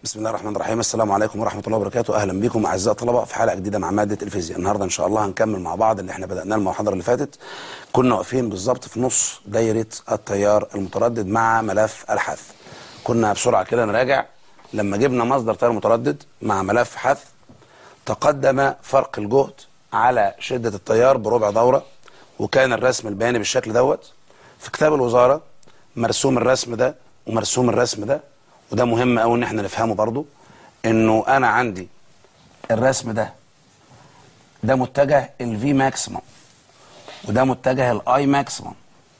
بسم الله الرحمن الرحيم السلام عليكم ورحمة الله وبركاته أهلا بكم أعزائي الطلبة في حلقة جديدة مع مادة الفيزياء النهاردة إن شاء الله هنكمل مع بعض اللي احنا بدأناه المحاضرة اللي فاتت كنا واقفين بالظبط في نص دايرة التيار المتردد مع ملف الحث كنا بسرعة كده نراجع لما جبنا مصدر تيار متردد مع ملف حث تقدم فرق الجهد على شدة التيار بربع دورة وكان الرسم البياني بالشكل دوت في كتاب الوزارة مرسوم الرسم ده ومرسوم الرسم ده وده مهم قوي ان احنا نفهمه برضو انه انا عندي الرسم ده ده متجه الفي ماكسيمم وده متجه الاي ماكسيمم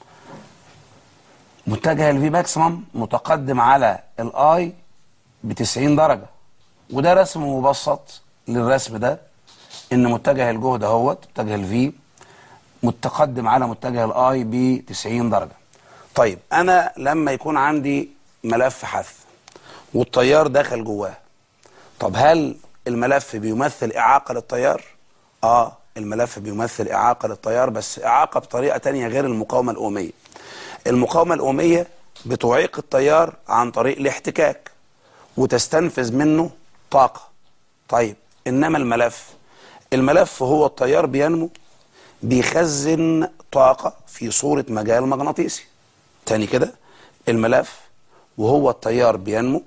متجه الفي ماكسيمم متقدم على الاي ب 90 درجه وده رسم مبسط للرسم ده ان متجه الجهد اهوت متجه الفي متقدم على متجه الاي ب 90 درجه طيب انا لما يكون عندي ملف حث والتيار دخل جواه طب هل الملف بيمثل إعاقة للتيار؟ آه الملف بيمثل إعاقة للتيار بس إعاقة بطريقة تانية غير المقاومة الأومية المقاومة الأومية بتعيق التيار عن طريق الاحتكاك وتستنفذ منه طاقة طيب إنما الملف الملف هو التيار بينمو بيخزن طاقة في صورة مجال مغناطيسي تاني كده الملف وهو التيار بينمو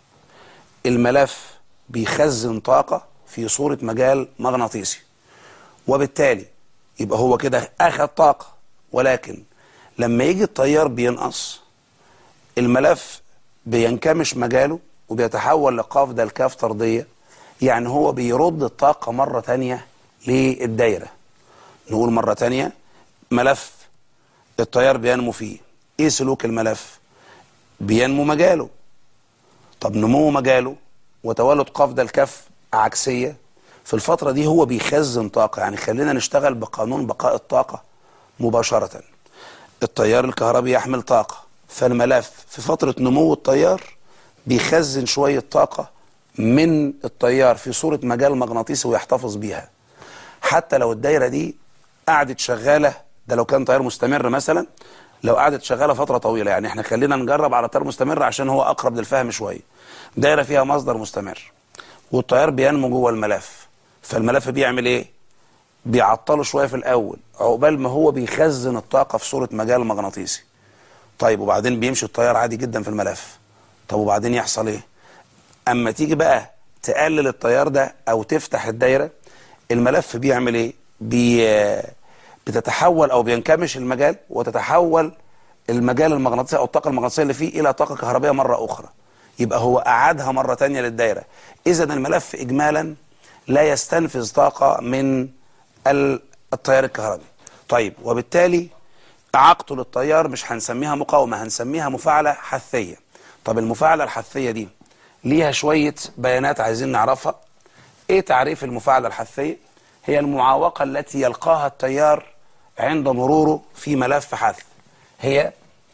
الملف بيخزن طاقة في صورة مجال مغناطيسي وبالتالي يبقى هو كده أخذ طاقة ولكن لما يجي التيار بينقص الملف بينكمش مجاله وبيتحول لقافدة الكاف طردية يعني هو بيرد الطاقة مرة تانية للدايرة نقول مرة تانية ملف التيار بينمو فيه ايه سلوك الملف بينمو مجاله طب نمو مجاله وتولد قفزة الكف عكسية في الفترة دي هو بيخزن طاقة يعني خلينا نشتغل بقانون بقاء الطاقة مباشرة التيار الكهربي يحمل طاقة فالملف في فترة نمو التيار بيخزن شوية طاقة من التيار في صورة مجال مغناطيسي ويحتفظ بيها حتى لو الدايرة دي قعدت شغالة ده لو كان تيار مستمر مثلا لو قعدت شغالة فترة طويلة يعني احنا خلينا نجرب على تيار مستمر عشان هو أقرب للفهم شوية دايرة فيها مصدر مستمر والتيار بينمو جوه الملف فالملف بيعمل ايه بيعطله شوية في الأول عقبال ما هو بيخزن الطاقة في صورة مجال مغناطيسي طيب وبعدين بيمشي التيار عادي جدا في الملف طب وبعدين يحصل ايه اما تيجي بقى تقلل التيار ده او تفتح الدايرة الملف بيعمل ايه بي بتتحول او بينكمش المجال وتتحول المجال المغناطيسي او الطاقه المغناطيسيه اللي فيه الى طاقه كهربائيه مره اخرى يبقى هو اعادها مره ثانيه للدايره اذا الملف اجمالا لا يستنفذ طاقه من التيار الكهربي طيب وبالتالي اعاقته للتيار مش هنسميها مقاومه هنسميها مفاعله حثيه طب المفاعله الحثيه دي ليها شويه بيانات عايزين نعرفها ايه تعريف المفاعله الحثيه هي المعاوقه التي يلقاها التيار عند مروره في ملف حث هي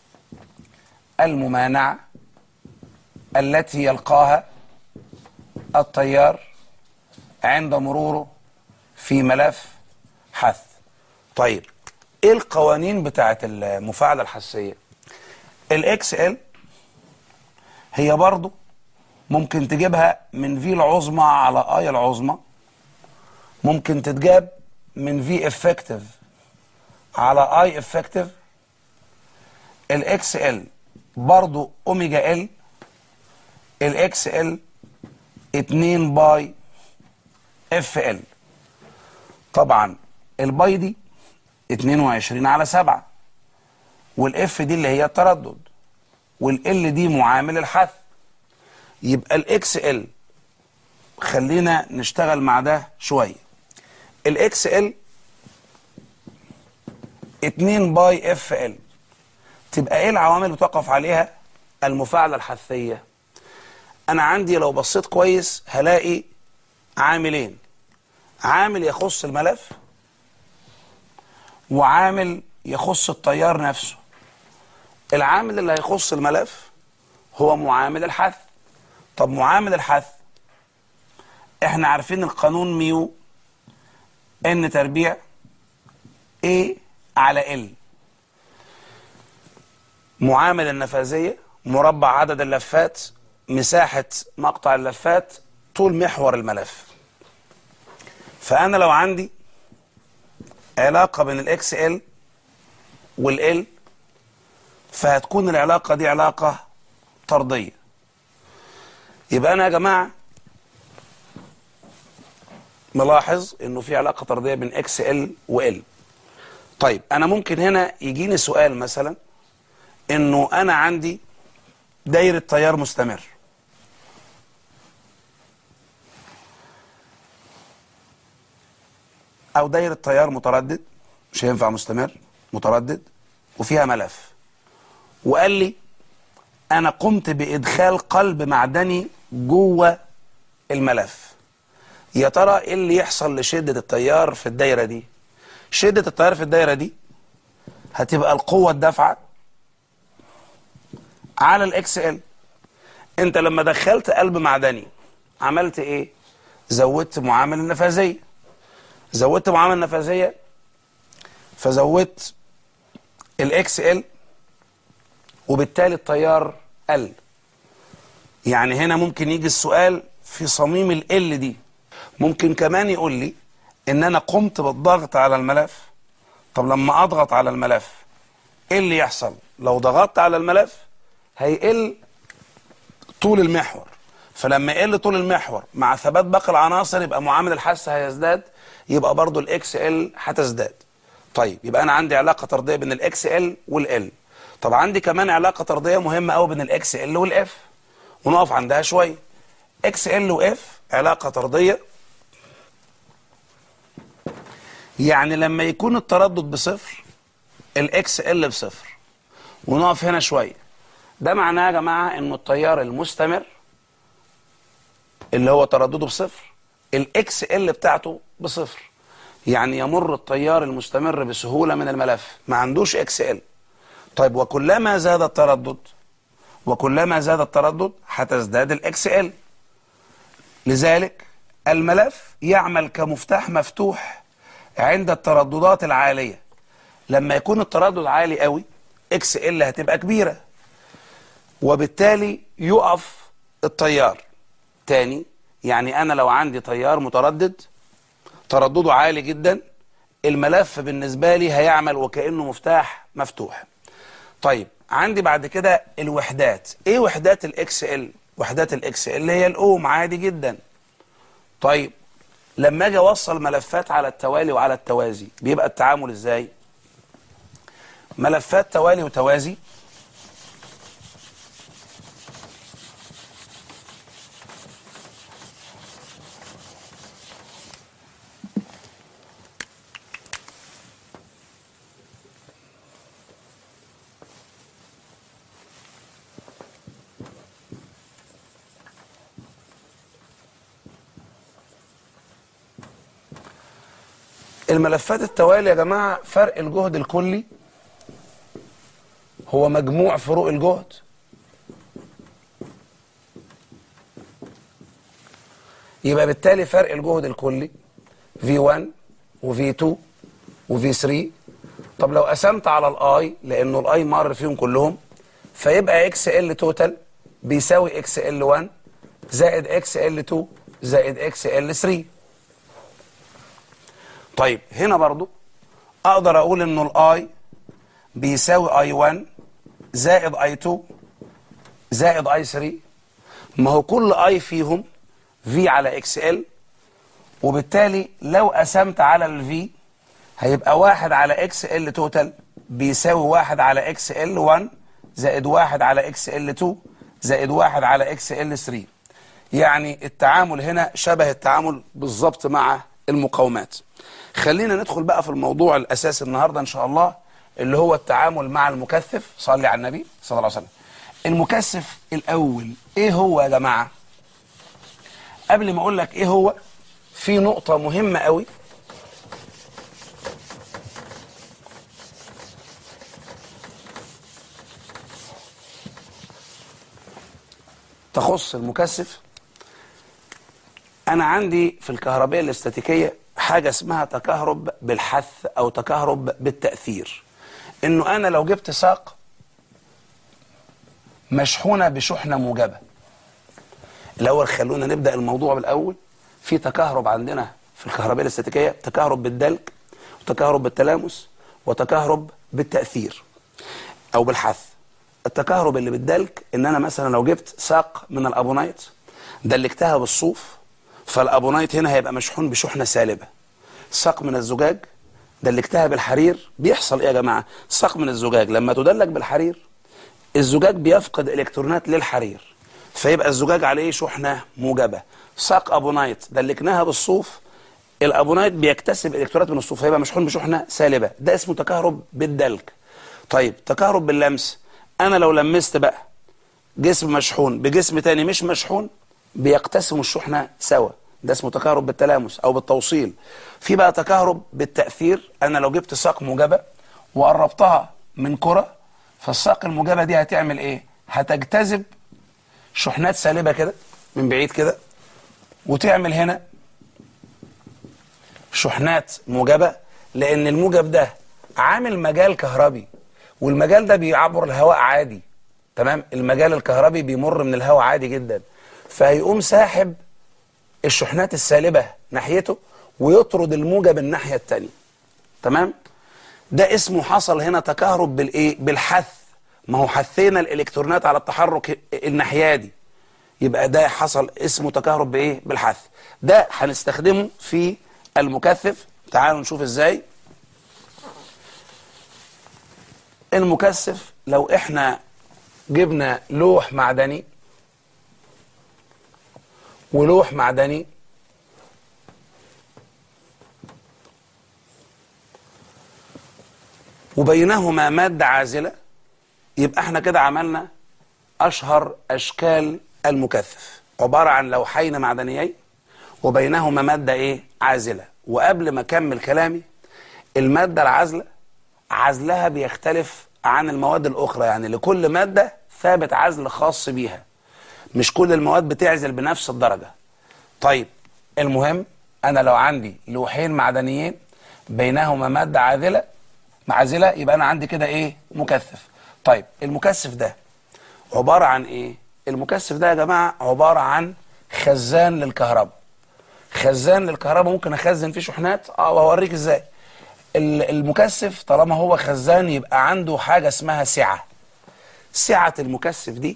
الممانعة التي يلقاها التيار عند مروره في ملف حث طيب ايه القوانين بتاعت المفاعلة الحثية الاكس ال هي برضو ممكن تجيبها من في العظمى على اي العظمى ممكن تتجاب من في افكتيف على اي افكتيف الاكس ال برضو اوميجا ال الاكس ال 2 باي اف ال طبعا الباي دي 22 على 7 والاف دي اللي هي التردد والال دي معامل الحث يبقى الاكس ال خلينا نشتغل مع ده شويه الاكس ال 2 باي اف ال تبقى ايه العوامل اللي بتقف عليها المفاعله الحثيه انا عندي لو بصيت كويس هلاقي عاملين عامل يخص الملف وعامل يخص التيار نفسه العامل اللي هيخص الملف هو معامل الحث طب معامل الحث احنا عارفين القانون ميو ان تربيع A على ال معامل النفاذية مربع عدد اللفات مساحة مقطع اللفات طول محور الملف فأنا لو عندي علاقة بين الاكس ال والال فهتكون العلاقة دي علاقة طردية يبقى أنا يا جماعة ملاحظ إنه في علاقة طردية بين اكس ال وال طيب أنا ممكن هنا يجيني سؤال مثلا إنه أنا عندي دايرة تيار مستمر أو دايرة تيار متردد مش هينفع مستمر متردد وفيها ملف وقال لي انا قمت بادخال قلب معدني جوه الملف يا ترى ايه اللي يحصل لشده التيار في الدايره دي شده التيار في الدايره دي هتبقى القوه الدافعه على الاكس ال انت لما دخلت قلب معدني عملت ايه زودت معامل النفاذيه زودت معامل النفاذيه فزودت الاكس ال وبالتالي التيار قل يعني هنا ممكن يجي السؤال في صميم ال دي ممكن كمان يقول لي ان انا قمت بالضغط على الملف طب لما اضغط على الملف ايه اللي يحصل لو ضغطت على الملف هيقل طول المحور فلما يقل طول المحور مع ثبات باقي العناصر يبقى معامل الحس هيزداد يبقى برضو الاكس ال هتزداد طيب يبقى انا عندي علاقه طرديه بين الاكس ال والال طب عندي كمان علاقه طرديه مهمه قوي بين الاكس ال والاف ونقف عندها شويه اكس ال واف علاقه طرديه يعني لما يكون التردد بصفر الاكس ال بصفر ونقف هنا شويه ده معناه يا جماعه انه التيار المستمر اللي هو تردده بصفر الاكس ال بتاعته بصفر يعني يمر التيار المستمر بسهوله من الملف ما عندوش اكس ال طيب وكلما زاد التردد وكلما زاد التردد هتزداد الاكس ال لذلك الملف يعمل كمفتاح مفتوح عند الترددات العاليه لما يكون التردد عالي قوي اكس ال هتبقى كبيره وبالتالي يقف التيار تاني يعني انا لو عندي تيار متردد تردده عالي جدا الملف بالنسبه لي هيعمل وكانه مفتاح مفتوح طيب عندي بعد كده الوحدات ايه وحدات الاكس ال وحدات الاكس ال هي الاوم عادي جدا طيب لما اجي اوصل ملفات على التوالي وعلى التوازي بيبقى التعامل ازاي ملفات توالي وتوازي الملفات التوالي يا جماعة فرق الجهد الكلي هو مجموع فروق الجهد يبقى بالتالي فرق الجهد الكلي V1 وV2 وV3 طب لو قسمت على الاي لانه الاي مر فيهم كلهم فيبقى اكس ال توتال بيساوي اكس ال 1 زائد اكس ال 2 زائد اكس ال 3 طيب هنا برضو اقدر اقول انه الاي بيساوي اي 1 زائد اي 2 زائد اي 3 ما هو كل اي فيهم في على اكس ال وبالتالي لو قسمت على الفي هيبقى واحد على اكس ال توتال بيساوي واحد على اكس ال 1 زائد واحد على اكس ال 2 زائد واحد على اكس ال 3 يعني التعامل هنا شبه التعامل بالظبط مع المقاومات خلينا ندخل بقى في الموضوع الاساسي النهارده ان شاء الله اللي هو التعامل مع المكثف صلي على النبي صلى الله عليه وسلم المكثف الاول ايه هو يا جماعه قبل ما اقول لك ايه هو في نقطه مهمه قوي تخص المكثف انا عندي في الكهربيه الاستاتيكيه حاجه اسمها تكهرب بالحث او تكهرب بالتاثير انه انا لو جبت ساق مشحونه بشحنه موجبه الاول خلونا نبدا الموضوع بالاول في تكهرب عندنا في الكهرباء الاستاتيكيه تكهرب بالدلك وتكهرب بالتلامس وتكهرب بالتاثير او بالحث التكهرب اللي بالدلك ان انا مثلا لو جبت ساق من الابونايت دلكتها بالصوف فالابونايت هنا هيبقى مشحون بشحنه سالبه ساق من الزجاج دلكتها بالحرير بيحصل ايه يا جماعه ساق من الزجاج لما تدلك بالحرير الزجاج بيفقد الكترونات للحرير فيبقى الزجاج عليه شحنه موجبه ساق ابونايت دلكناها بالصوف الابونايت بيكتسب الكترونات من الصوف فيبقى مشحون بشحنه سالبه ده اسمه تكهرب بالدلك طيب تكهرب باللمس انا لو لمست بقى جسم مشحون بجسم تاني مش مشحون بيقتسموا الشحنه سوا ده اسمه تكهرب بالتلامس او بالتوصيل في بقى تكهرب بالتاثير انا لو جبت ساق موجبه وقربتها من كره فالساق الموجبه دي هتعمل ايه هتجتذب شحنات سالبه كده من بعيد كده وتعمل هنا شحنات موجبه لان الموجب ده عامل مجال كهربي والمجال ده بيعبر الهواء عادي تمام المجال الكهربي بيمر من الهواء عادي جدا فهيقوم ساحب الشحنات السالبه ناحيته ويطرد الموجب الناحيه الثانيه تمام ده اسمه حصل هنا تكهرب بالايه بالحث ما هو حثينا الالكترونات على التحرك الناحيه دي يبقى ده حصل اسمه تكهرب بايه بالحث ده هنستخدمه في المكثف تعالوا نشوف ازاي المكثف لو احنا جبنا لوح معدني ولوح معدني وبينهما مادة عازلة يبقى احنا كده عملنا أشهر أشكال المكثف عبارة عن لوحين معدنيين وبينهما مادة ايه عازلة وقبل ما أكمل كلامي المادة العازلة عزلها بيختلف عن المواد الأخرى يعني لكل مادة ثابت عزل خاص بيها مش كل المواد بتعزل بنفس الدرجة طيب المهم أنا لو عندي لوحين معدنيين بينهما مادة عازلة عازلة يبقى أنا عندي كده إيه مكثف طيب المكثف ده عبارة عن إيه المكثف ده يا جماعة عبارة عن خزان للكهرباء خزان للكهرباء ممكن أخزن فيه شحنات اه وهوريك إزاي المكثف طالما هو خزان يبقى عنده حاجة اسمها سعة سعة المكثف دي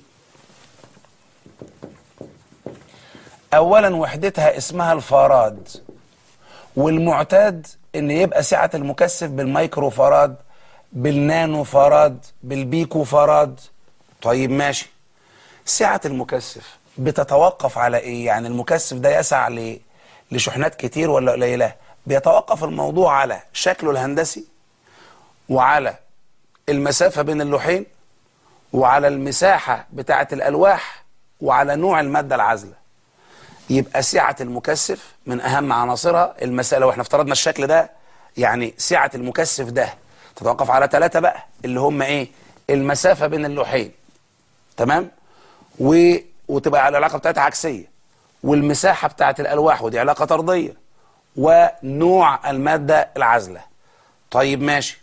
أولا وحدتها اسمها الفاراد والمعتاد ان يبقى سعة المكثف بالمايكرو فاراد بالنانو فاراد بالبيكو فاراد طيب ماشي سعة المكثف بتتوقف على ايه يعني المكثف ده يسع ل... لشحنات كتير ولا قليله بيتوقف الموضوع على شكله الهندسي وعلى المسافة بين اللوحين وعلى المساحة بتاعة الألواح وعلى نوع المادة العازلة يبقى سعة المكثف من أهم عناصرها المسألة لو احنا افترضنا الشكل ده يعني سعة المكثف ده تتوقف على ثلاثة بقى اللي هم ايه المسافة بين اللوحين تمام و... وتبقى العلاقة بتاعتها عكسية والمساحة بتاعة الألواح ودي علاقة طردية ونوع المادة العازلة طيب ماشي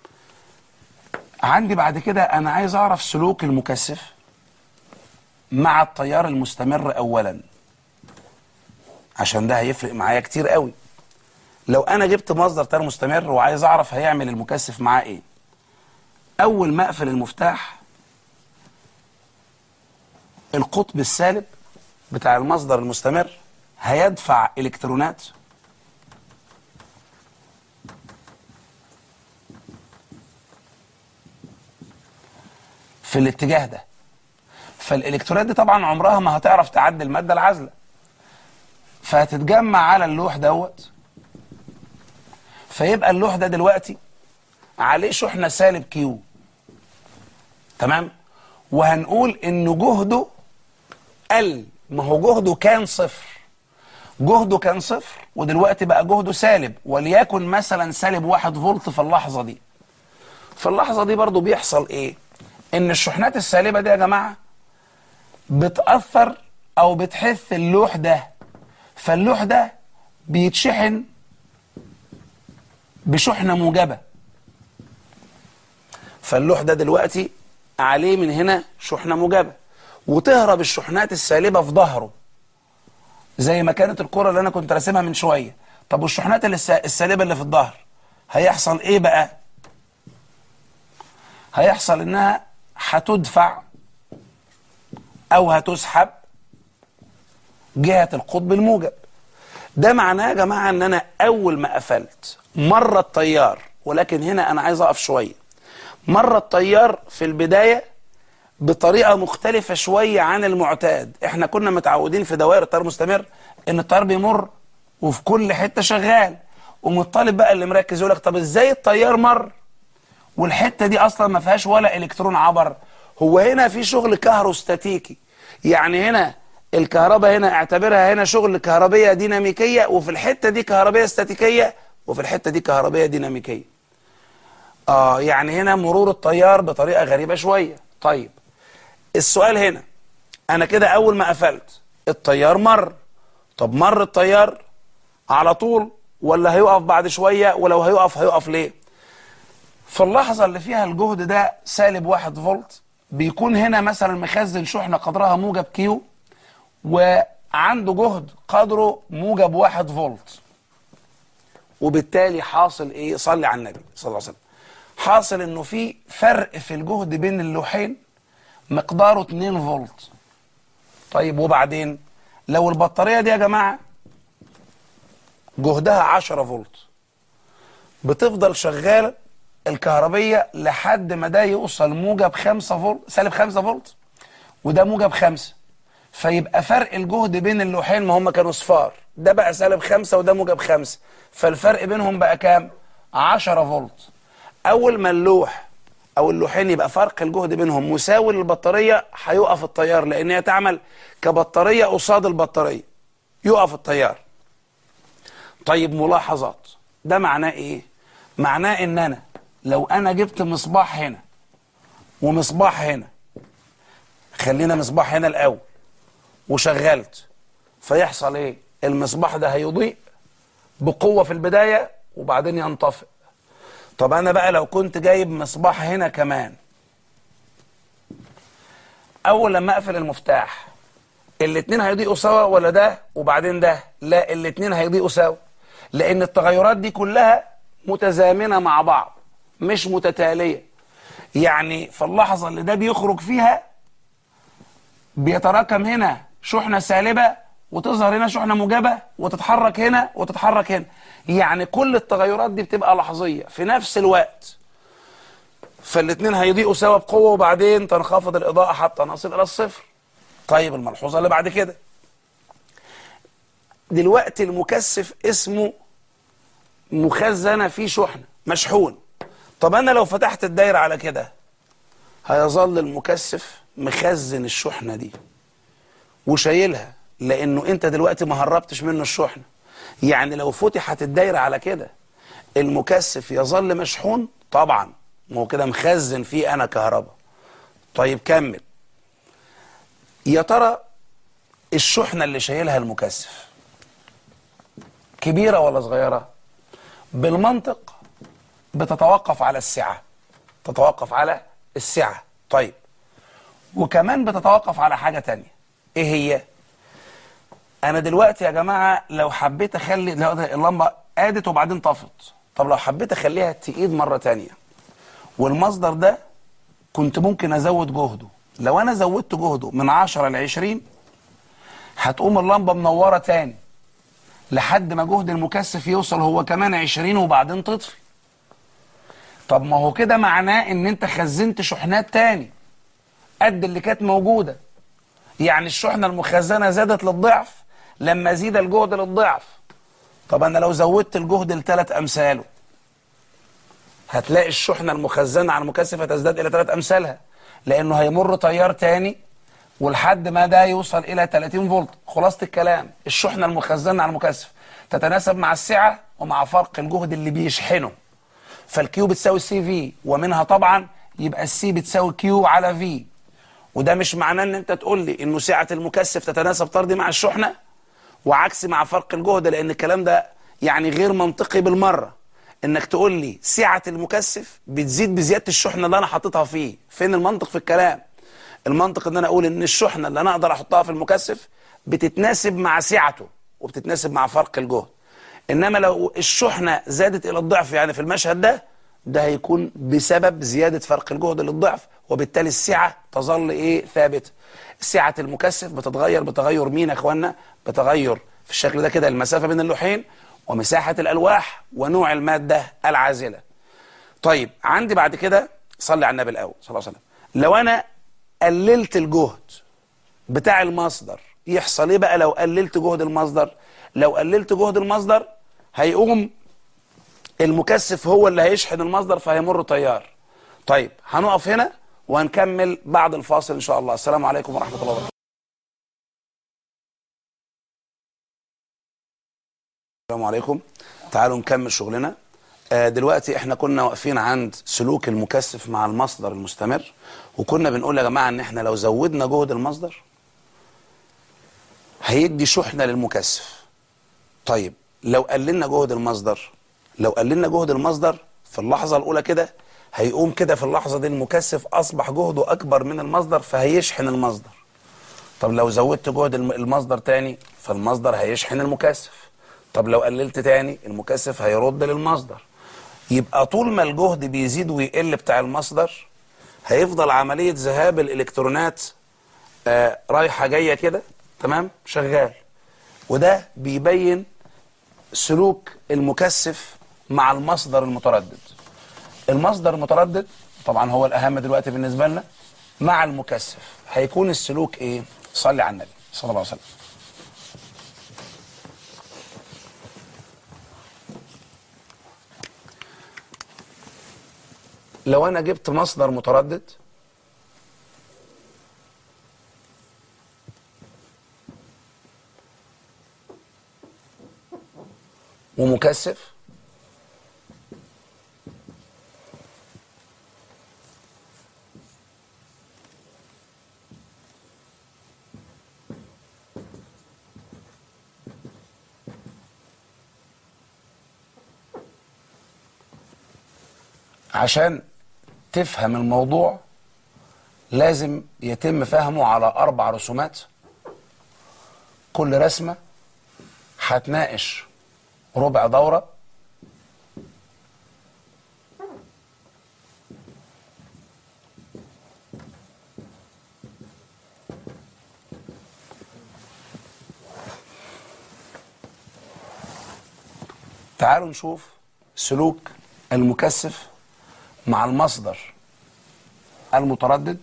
عندي بعد كده أنا عايز أعرف سلوك المكثف مع التيار المستمر أولا عشان ده هيفرق معايا كتير قوي لو أنا جبت مصدر تيار مستمر وعايز أعرف هيعمل المكثف معاه إيه أول ما أقفل المفتاح القطب السالب بتاع المصدر المستمر هيدفع إلكترونات في الاتجاه ده فالالكترونات دي طبعا عمرها ما هتعرف تعدي الماده العازله فهتتجمع على اللوح دوت فيبقى اللوح ده دلوقتي عليه شحنه سالب كيو تمام وهنقول ان جهده قل ما هو جهده كان صفر جهده كان صفر ودلوقتي بقى جهده سالب وليكن مثلا سالب واحد فولت في اللحظه دي في اللحظه دي برضو بيحصل ايه ان الشحنات السالبه دي يا جماعه بتاثر او بتحث اللوح ده فاللوح ده بيتشحن بشحنه موجبه فاللوح ده دلوقتي عليه من هنا شحنه موجبه وتهرب الشحنات السالبه في ظهره زي ما كانت الكرة اللي انا كنت راسمها من شوية طب والشحنات اللي الس- السالبة اللي في الظهر هيحصل ايه بقى هيحصل انها هتدفع او هتسحب جهة القطب الموجب ده معناه يا جماعة ان انا اول ما قفلت مر التيار ولكن هنا انا عايز اقف شوية مر التيار في البداية بطريقة مختلفة شوية عن المعتاد احنا كنا متعودين في دوائر التيار المستمر ان التيار بيمر وفي كل حتة شغال ومطالب بقى اللي مركز يقول لك طب ازاي التيار مر والحتة دي اصلا ما فيهاش ولا الكترون عبر هو هنا في شغل كهروستاتيكي يعني هنا الكهرباء هنا اعتبرها هنا شغل كهربية ديناميكية وفي الحتة دي كهربية استاتيكية وفي الحتة دي كهربية ديناميكية اه يعني هنا مرور التيار بطريقة غريبة شوية طيب السؤال هنا انا كده اول ما قفلت التيار مر طب مر التيار على طول ولا هيقف بعد شوية ولو هيقف هيقف ليه في اللحظة اللي فيها الجهد ده سالب واحد فولت بيكون هنا مثلا مخزن شحنة قدرها موجب كيو وعنده جهد قدره موجب واحد فولت وبالتالي حاصل ايه صلي على النبي صلى الله عليه وسلم حاصل انه في فرق في الجهد بين اللوحين مقداره 2 فولت طيب وبعدين لو البطارية دي يا جماعة جهدها 10 فولت بتفضل شغالة الكهربية لحد ما ده يوصل موجب 5 فولت سالب 5 فولت وده موجب 5 فيبقى فرق الجهد بين اللوحين ما هم كانوا صفار ده بقى سالب 5 وده موجب 5 فالفرق بينهم بقى كام 10 فولت اول ما اللوح او اللوحين يبقى فرق الجهد بينهم مساوي للبطارية هيقف التيار لان هي تعمل كبطارية قصاد البطارية يقف التيار طيب ملاحظات ده معناه ايه معناه ان انا لو انا جبت مصباح هنا ومصباح هنا خلينا مصباح هنا الاول وشغلت فيحصل ايه المصباح ده هيضيء بقوة في البداية وبعدين ينطفئ طب انا بقى لو كنت جايب مصباح هنا كمان اول لما اقفل المفتاح الاتنين هيضيئوا سوا ولا ده وبعدين ده لا الاتنين هيضيئوا سوا لان التغيرات دي كلها متزامنة مع بعض مش متتالية يعني في اللحظة اللي ده بيخرج فيها بيتراكم هنا شحنة سالبة وتظهر هنا شحنة موجبة وتتحرك هنا وتتحرك هنا يعني كل التغيرات دي بتبقى لحظية في نفس الوقت فالاتنين هيضيئوا سوا بقوة وبعدين تنخفض الإضاءة حتى نصل إلى الصفر طيب الملحوظة اللي بعد كده دلوقتي المكثف اسمه مخزنة فيه شحنة مشحون طب أنا لو فتحت الدايرة على كده هيظل المكثف مخزن الشحنة دي وشايلها لأنه أنت دلوقتي ما هربتش منه الشحنة يعني لو فتحت الدايرة على كده المكثف يظل مشحون طبعا ما هو كده مخزن فيه أنا كهرباء طيب كمل يا ترى الشحنة اللي شايلها المكثف كبيرة ولا صغيرة بالمنطق بتتوقف على السعة تتوقف على السعة طيب وكمان بتتوقف على حاجة تانية ايه هي انا دلوقتي يا جماعة لو حبيت اخلي لو ده اللمبة قادت وبعدين طفت طب لو حبيت اخليها تقيد مرة تانية والمصدر ده كنت ممكن ازود جهده لو انا زودت جهده من 10 ل 20 هتقوم اللمبة منورة تاني لحد ما جهد المكثف يوصل هو كمان 20 وبعدين تطفي طب ما هو كده معناه ان انت خزنت شحنات تاني قد اللي كانت موجودة يعني الشحنة المخزنة زادت للضعف لما زيد الجهد للضعف طب انا لو زودت الجهد لثلاث امثاله هتلاقي الشحنة المخزنة على المكثف هتزداد الى ثلاث امثالها لانه هيمر تيار تاني ولحد ما ده يوصل الى 30 فولت خلاصة الكلام الشحنة المخزنة على المكثف تتناسب مع السعة ومع فرق الجهد اللي بيشحنه فالكيو بتساوي سي في ومنها طبعا يبقى السي بتساوي كيو على في وده مش معناه ان انت تقول لي انه سعة المكثف تتناسب طردي مع الشحنة وعكسي مع فرق الجهد لان الكلام ده يعني غير منطقي بالمرة انك تقول لي سعة المكثف بتزيد بزيادة الشحنة اللي انا حاططها فيه فين المنطق في الكلام المنطق ان انا اقول ان الشحنة اللي انا اقدر احطها في المكثف بتتناسب مع سعته وبتتناسب مع فرق الجهد انما لو الشحنه زادت الى الضعف يعني في المشهد ده ده هيكون بسبب زياده فرق الجهد للضعف وبالتالي السعه تظل ايه ثابته سعه المكثف بتتغير بتغير مين يا اخوانا بتغير في الشكل ده كده المسافه بين اللوحين ومساحه الالواح ونوع الماده العازله طيب عندي بعد كده صلي على النبي الاول صلى الله عليه وسلم لو انا قللت الجهد بتاع المصدر يحصل ايه بقى لو قللت جهد المصدر لو قللت جهد المصدر هيقوم المكثف هو اللي هيشحن المصدر فهيمر تيار طيب هنقف هنا وهنكمل بعد الفاصل ان شاء الله السلام عليكم ورحمه الله وبركاته السلام عليكم تعالوا نكمل شغلنا آه، دلوقتي احنا كنا واقفين عند سلوك المكثف مع المصدر المستمر وكنا بنقول يا جماعه ان احنا لو زودنا جهد المصدر هيدي شحنه للمكثف طيب لو قللنا جهد المصدر لو قللنا جهد المصدر في اللحظه الاولى كده هيقوم كده في اللحظه دي المكثف اصبح جهده اكبر من المصدر فهيشحن المصدر طب لو زودت جهد الم- المصدر تاني فالمصدر هيشحن المكثف طب لو قللت تاني المكثف هيرد للمصدر يبقى طول ما الجهد بيزيد ويقل بتاع المصدر هيفضل عملية ذهاب الإلكترونات آه رايحة جاية كده تمام شغال وده بيبين سلوك المكثف مع المصدر المتردد المصدر المتردد طبعا هو الأهم دلوقتي بالنسبة لنا مع المكثف هيكون السلوك ايه صلي على النبي صلى الله عليه وسلم لو انا جبت مصدر متردد ومكثف عشان تفهم الموضوع لازم يتم فهمه على أربع رسومات كل رسمة هتناقش ربع دورة تعالوا نشوف سلوك المكثف مع المصدر المتردد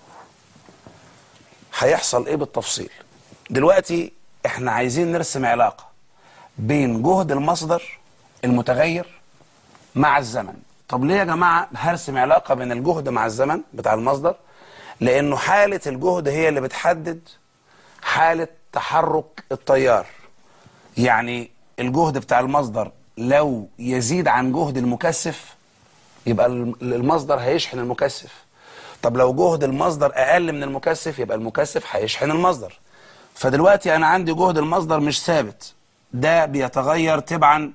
هيحصل ايه بالتفصيل دلوقتي احنا عايزين نرسم علاقة بين جهد المصدر المتغير مع الزمن طب ليه يا جماعة هرسم علاقة بين الجهد مع الزمن بتاع المصدر لانه حالة الجهد هي اللي بتحدد حالة تحرك التيار يعني الجهد بتاع المصدر لو يزيد عن جهد المكثف يبقى الم- المصدر هيشحن المكثف طب لو جهد المصدر اقل من المكثف يبقى المكثف هيشحن المصدر فدلوقتي انا عندي جهد المصدر مش ثابت ده بيتغير تبعا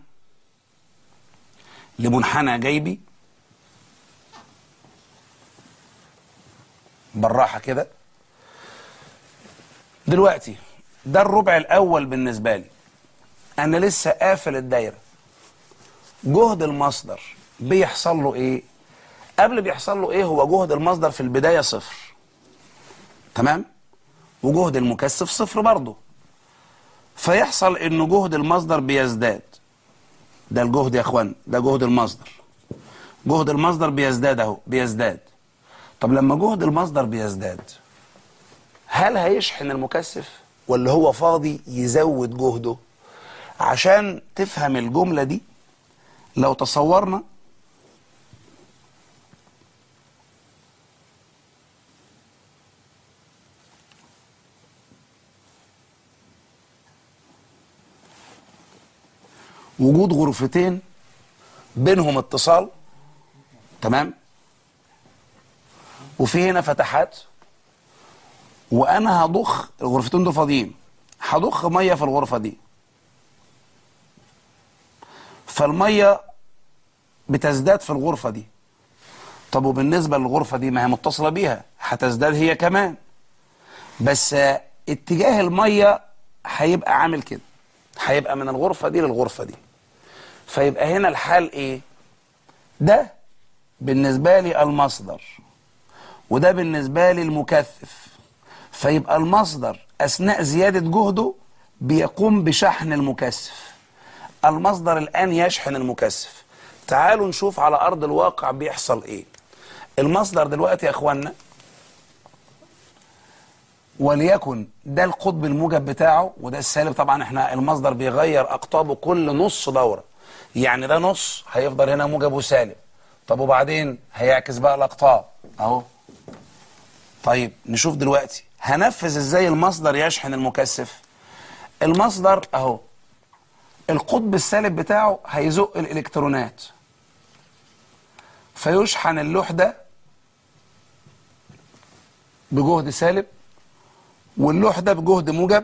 لمنحنى جيبي بالراحه كده دلوقتي ده الربع الاول بالنسبه لي انا لسه قافل الدايره جهد المصدر بيحصل له ايه قبل بيحصل له ايه هو جهد المصدر في البدايه صفر تمام وجهد المكثف صفر برضه فيحصل انه جهد المصدر بيزداد ده الجهد يا اخوان ده جهد المصدر جهد المصدر بيزداد اهو بيزداد طب لما جهد المصدر بيزداد هل هيشحن المكثف ولا هو فاضي يزود جهده عشان تفهم الجملة دي لو تصورنا وجود غرفتين بينهم اتصال تمام وفي هنا فتحات وانا هضخ الغرفتين دول فاضيين هضخ ميه في الغرفه دي فالميه بتزداد في الغرفه دي طب وبالنسبه للغرفه دي ما هي متصله بيها هتزداد هي كمان بس آه، اتجاه الميه هيبقى عامل كده هيبقى من الغرفة دي للغرفة دي فيبقى هنا الحال ايه ده بالنسبة لي المصدر وده بالنسبة لي المكثف فيبقى المصدر أثناء زيادة جهده بيقوم بشحن المكثف المصدر الآن يشحن المكثف تعالوا نشوف على أرض الواقع بيحصل إيه المصدر دلوقتي يا أخوانا وليكن ده القطب الموجب بتاعه وده السالب طبعا احنا المصدر بيغير أقطابه كل نص دورة يعني ده نص هيفضل هنا موجب وسالب طب وبعدين هيعكس بقى الأقطاب أهو طيب نشوف دلوقتي هنفذ ازاي المصدر يشحن المكثف المصدر اهو القطب السالب بتاعه هيزق الالكترونات فيشحن اللوح ده بجهد سالب واللوح ده بجهد موجب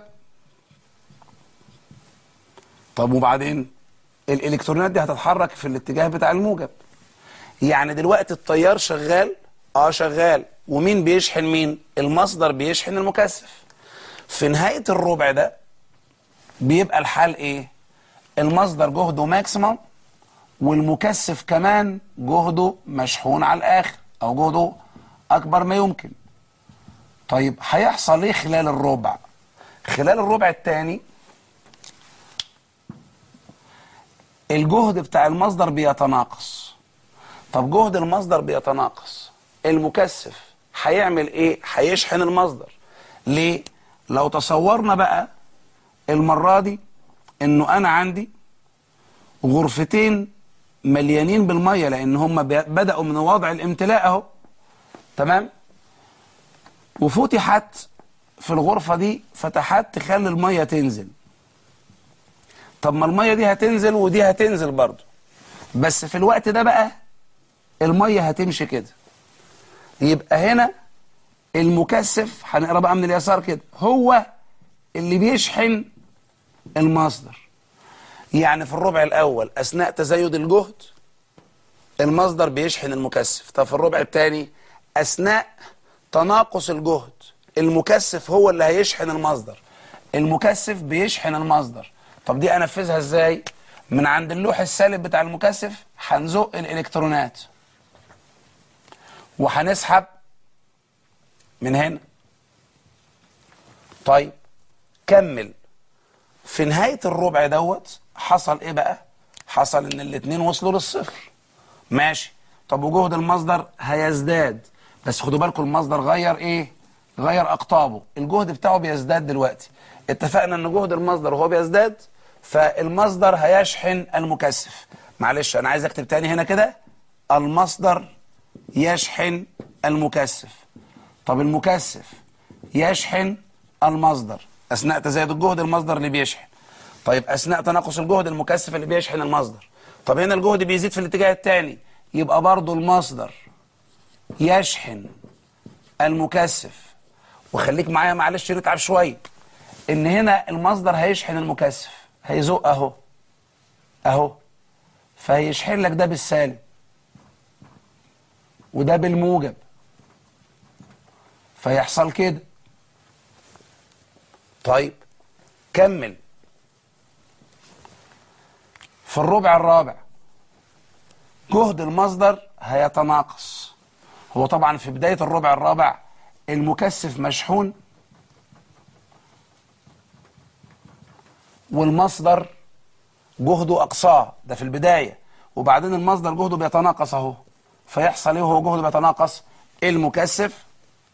طب وبعدين الالكترونات دي هتتحرك في الاتجاه بتاع الموجب يعني دلوقتي التيار شغال اه شغال ومين بيشحن مين المصدر بيشحن المكثف في نهاية الربع ده بيبقى الحال ايه المصدر جهده ماكسيمم والمكثف كمان جهده مشحون على الاخر او جهده اكبر ما يمكن طيب هيحصل ايه خلال الربع خلال الربع الثاني الجهد بتاع المصدر بيتناقص طب جهد المصدر بيتناقص المكثف هيعمل ايه هيشحن المصدر ليه لو تصورنا بقى المرة دي انه انا عندي غرفتين مليانين بالمية لان هم بدأوا من وضع الامتلاء اهو تمام وفتحت في الغرفة دي فتحات تخلي المية تنزل طب ما المية دي هتنزل ودي هتنزل برضو بس في الوقت ده بقى المية هتمشي كده يبقى هنا المكثف هنقرا بقى من اليسار كده هو اللي بيشحن المصدر يعني في الربع الاول اثناء تزايد الجهد المصدر بيشحن المكثف طب في الربع الثاني اثناء تناقص الجهد المكثف هو اللي هيشحن المصدر المكثف بيشحن المصدر طب دي انفذها ازاي من عند اللوح السالب بتاع المكثف هنزق الالكترونات وهنسحب من هنا طيب كمل في نهاية الربع دوت حصل ايه بقى حصل ان الاتنين وصلوا للصفر ماشي طب وجهد المصدر هيزداد بس خدوا بالكم المصدر غير ايه غير اقطابه الجهد بتاعه بيزداد دلوقتي اتفقنا ان جهد المصدر وهو بيزداد فالمصدر هيشحن المكثف معلش انا عايز اكتب تاني هنا كده المصدر يشحن المكثف طب المكثف يشحن المصدر اثناء تزايد الجهد المصدر اللي بيشحن طيب اثناء تناقص الجهد المكثف اللي بيشحن المصدر طب هنا الجهد بيزيد في الاتجاه الثاني يبقى برضو المصدر يشحن المكثف وخليك معايا معلش نتعب شويه ان هنا المصدر هيشحن المكثف هيزق اهو اهو فهيشحن لك ده بالسالب وده بالموجب فيحصل كده طيب كمل في الربع الرابع جهد المصدر هيتناقص هو طبعا في بداية الربع الرابع المكثف مشحون والمصدر جهده أقصاه ده في البداية وبعدين المصدر جهده بيتناقص اهو فيحصل ايه وهو جهده بيتناقص المكثف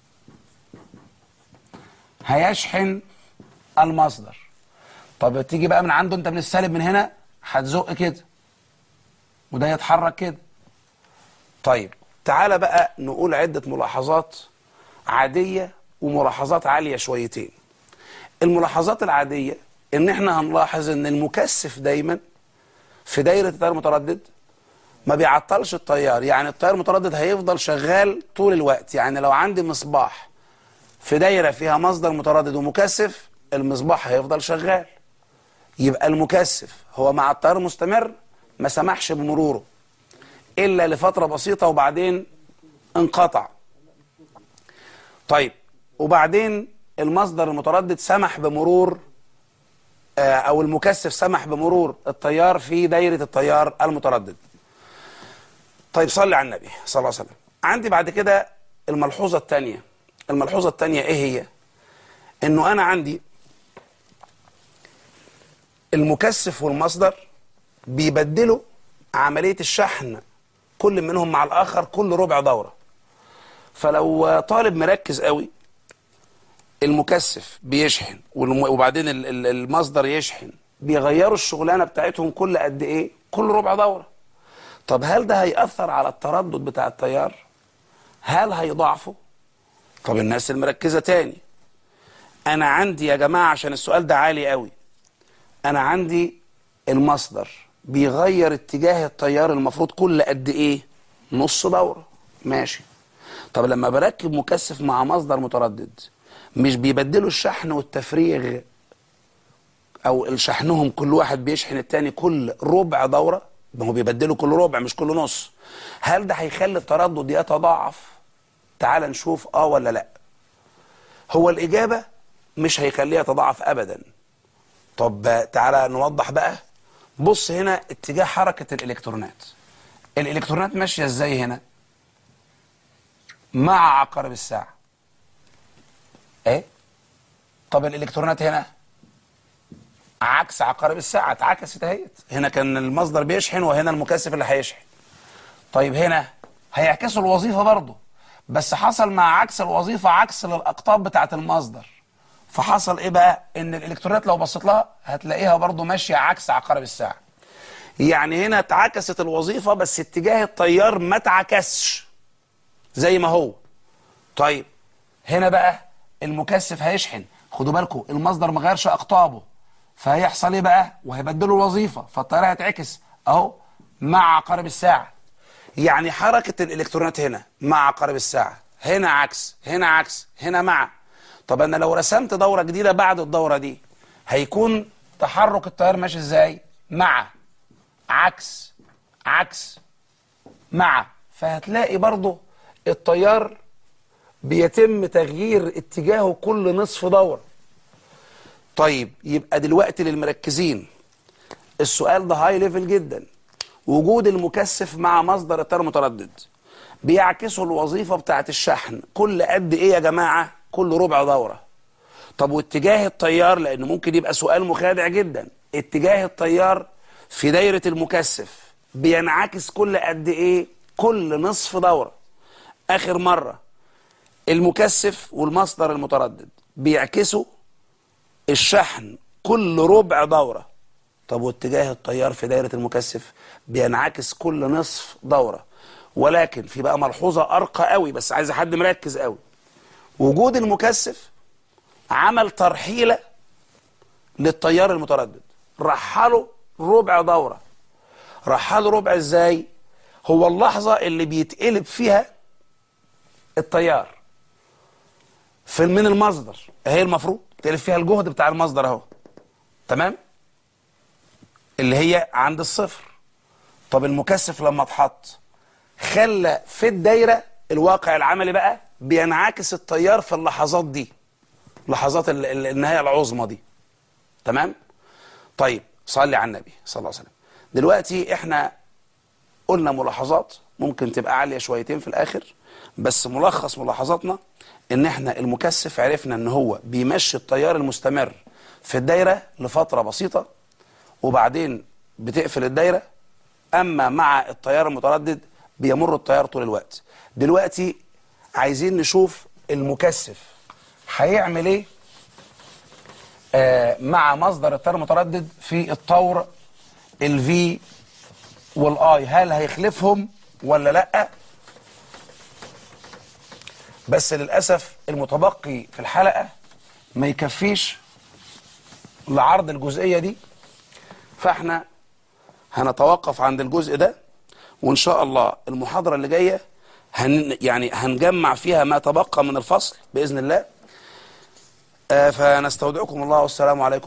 هيشحن المصدر طب تيجي بقى من عنده انت من السالب من هنا هتزق كده وده يتحرك كده طيب تعالى بقى نقول عدة ملاحظات عادية وملاحظات عالية شويتين الملاحظات العادية ان احنا هنلاحظ ان المكثف دايما في دايرة التيار المتردد ما بيعطلش التيار يعني التيار المتردد هيفضل شغال طول الوقت يعني لو عندي مصباح في دايرة فيها مصدر متردد ومكثف المصباح هيفضل شغال يبقى المكثف هو مع التيار مستمر ما سمحش بمروره إلا لفترة بسيطة وبعدين انقطع طيب وبعدين المصدر المتردد سمح بمرور آه، او المكثف سمح بمرور التيار في دايره التيار المتردد طيب صلي على النبي صلى الله عليه وسلم عندي بعد كده الملحوظه الثانيه الملحوظه الثانيه ايه هي انه انا عندي المكثف والمصدر بيبدلوا عمليه الشحن كل منهم مع الاخر كل ربع دوره فلو طالب مركز قوي المكثف بيشحن والم- وبعدين ال- ال- المصدر يشحن بيغيروا الشغلانه بتاعتهم كل قد ايه كل ربع دوره طب هل ده هيأثر على التردد بتاع التيار هل هيضاعفه طب الناس المركزه تاني انا عندي يا جماعه عشان السؤال ده عالي قوي انا عندي المصدر بيغير اتجاه التيار المفروض كل قد ايه نص دوره ماشي طب لما بركب مكثف مع مصدر متردد مش بيبدلوا الشحن والتفريغ او شحنهم كل واحد بيشحن التاني كل ربع دوره ما هو بيبدلوا كل ربع مش كل نص هل ده هيخلي التردد يتضاعف تعال نشوف اه ولا لا هو الاجابه مش هيخليه يتضاعف ابدا طب تعالى نوضح بقى بص هنا اتجاه حركه الالكترونات الالكترونات ماشيه ازاي هنا مع عقارب الساعه ايه طب الالكترونات هنا عكس عقارب الساعه اتعكست اهيت هنا كان المصدر بيشحن وهنا المكثف اللي هيشحن طيب هنا هيعكسوا الوظيفه برضه بس حصل مع عكس الوظيفه عكس للاقطاب بتاعه المصدر فحصل ايه بقى ان الالكترونات لو بصيت لها هتلاقيها برضه ماشيه عكس عقارب الساعه يعني هنا اتعكست الوظيفه بس اتجاه التيار ما اتعكسش زي ما هو طيب هنا بقى المكثف هيشحن خدوا بالكم المصدر ما غيرش اقطابه فهيحصل ايه بقى وهيبدلوا الوظيفه فالتيار هيتعكس اهو مع عقارب الساعه يعني حركه الالكترونات هنا مع عقارب الساعه هنا عكس هنا عكس هنا مع طب انا لو رسمت دوره جديده بعد الدوره دي هيكون تحرك التيار ماشي ازاي مع عكس عكس مع فهتلاقي برضه التيار بيتم تغيير اتجاهه كل نصف دورة طيب يبقى دلوقتي للمركزين السؤال ده هاي ليفل جدا وجود المكثف مع مصدر التيار المتردد بيعكسوا الوظيفة بتاعت الشحن كل قد ايه يا جماعة كل ربع دورة طب واتجاه التيار لانه ممكن يبقى سؤال مخادع جدا اتجاه التيار في دايرة المكثف بينعكس كل قد ايه كل نصف دورة اخر مرة المكثف والمصدر المتردد بيعكسوا الشحن كل ربع دورة طب واتجاه التيار في دايرة المكثف بينعكس كل نصف دورة ولكن في بقى ملحوظة أرقى قوي بس عايز حد مركز قوي وجود المكثف عمل ترحيلة للتيار المتردد رحله ربع دورة رحله ربع ازاي هو اللحظة اللي بيتقلب فيها التيار في من المصدر هي المفروض تقلب فيها الجهد بتاع المصدر اهو تمام اللي هي عند الصفر طب المكثف لما اتحط خلى في الدايره الواقع العملي بقى بينعكس التيار في اللحظات دي لحظات ال- ال- النهايه العظمى دي تمام طيب صلي على النبي صلى الله عليه وسلم دلوقتي احنا قلنا ملاحظات ممكن تبقى عاليه شويتين في الاخر بس ملخص ملاحظاتنا ان احنا المكثف عرفنا ان هو بيمشي التيار المستمر في الدايره لفتره بسيطه وبعدين بتقفل الدايره اما مع التيار المتردد بيمر التيار طول الوقت دلوقتي عايزين نشوف المكثف هيعمل ايه آه مع مصدر التيار المتردد في الطور الفي والاي هل هيخلفهم ولا لا بس للاسف المتبقي في الحلقه ما يكفيش لعرض الجزئيه دي فاحنا هنتوقف عند الجزء ده وان شاء الله المحاضره اللي جايه هن يعني هنجمع فيها ما تبقى من الفصل باذن الله آه فنستودعكم الله والسلام عليكم